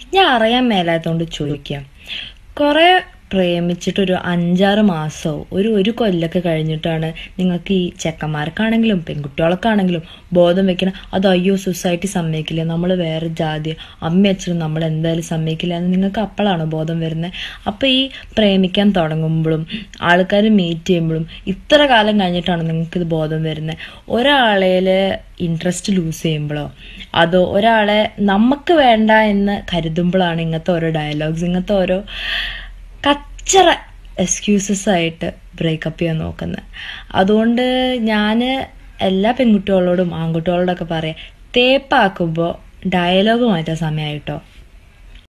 ഞാൻ അറിയാൻ മേലാത്തതുകൊണ്ട് ചോദിക്കാം കുറേ പ്രേമിച്ചിട്ടൊരു അഞ്ചാറ് മാസമോ ഒരു ഒരു കൊല്ലൊക്കെ കഴിഞ്ഞിട്ടാണ് നിങ്ങൾക്ക് ഈ ചെക്കന്മാർക്കാണെങ്കിലും പെൺകുട്ടികൾക്കാണെങ്കിലും ബോധം വെക്കണം അത് അയ്യോ സൊസൈറ്റി സമ്മതിക്കില്ല നമ്മൾ വേറെ ജാതി അമ്മ അച്ഛനും നമ്മൾ എന്തായാലും സമ്മതിക്കില്ല എന്ന് നിങ്ങൾക്ക് അപ്പോഴാണ് ബോധം വരുന്നത് അപ്പോൾ ഈ പ്രേമിക്കാൻ തുടങ്ങുമ്പോഴും ആൾക്കാർ മീറ്റ് ചെയ്യുമ്പോഴും ഇത്ര കാലം കഴിഞ്ഞിട്ടാണ് നിങ്ങൾക്ക് ഇത് ബോധം വരുന്നത് ഒരാളേൽ ഇൻട്രസ്റ്റ് ലൂസ് ചെയ്യുമ്പോഴോ അതോ ഒരാളെ നമുക്ക് വേണ്ട എന്ന് കരുതുമ്പോഴാണ് ഇങ്ങനത്തെ ഓരോ ഡയലോഗ്സ് ഇങ്ങനത്തെ ഓരോ കച്ചറ എക്സ്ക്യൂസസ് ആയിട്ട് ബ്രേക്കപ്പ് ചെയ്യാൻ നോക്കുന്നത് അതുകൊണ്ട് ഞാൻ എല്ലാ പെൺകുട്ടികളോടും ആൺകുട്ടികളോടൊക്കെ പറയാം തേപ്പാക്കുമ്പോൾ ഡയലോഗ് മാറ്റാൻ സമയമായിട്ടോ